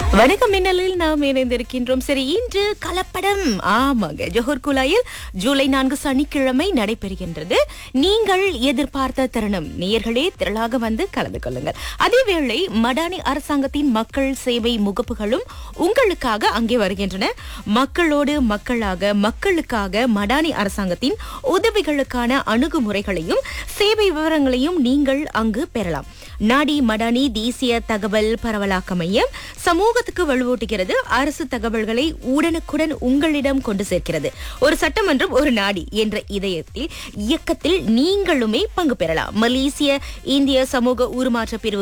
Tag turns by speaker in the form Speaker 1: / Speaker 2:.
Speaker 1: வணக்கம் மின்னலில் நாம் இணைந்திருக்கின்றோம் சரி இன்று கலப்படம் ஆமாங்க ஜோஹர் குலாயில் ஜூலை நான்கு சனிக்கிழமை நடைபெறுகின்றது நீங்கள் எதிர்பார்த்த தருணம் நேயர்களே திரளாக வந்து கலந்து கொள்ளுங்கள் அதேவேளை மடானி அரசாங்கத்தின் மக்கள் சேவை முகப்புகளும் உங்களுக்காக அங்கே வருகின்றன மக்களோடு மக்களாக மக்களுக்காக மடானி அரசாங்கத்தின் உதவிகளுக்கான அணுகுமுறைகளையும் சேவை விவரங்களையும் நீங்கள் அங்கு பெறலாம் நாடி மடானி தேசிய தகவல் பரவலாக்க மையம் சமூகத்துக்கு வலுவூட்டுகிறது அரசு தகவல்களை உடனுக்குடன் உங்களிடம் கொண்டு சேர்க்கிறது ஒரு சட்டமன்றம் ஒரு நாடி என்ற இதயத்தில் இயக்கத்தில் நீங்களுமே பங்கு பெறலாம் மலேசிய இந்திய சமூக உருமாற்ற பிரிவு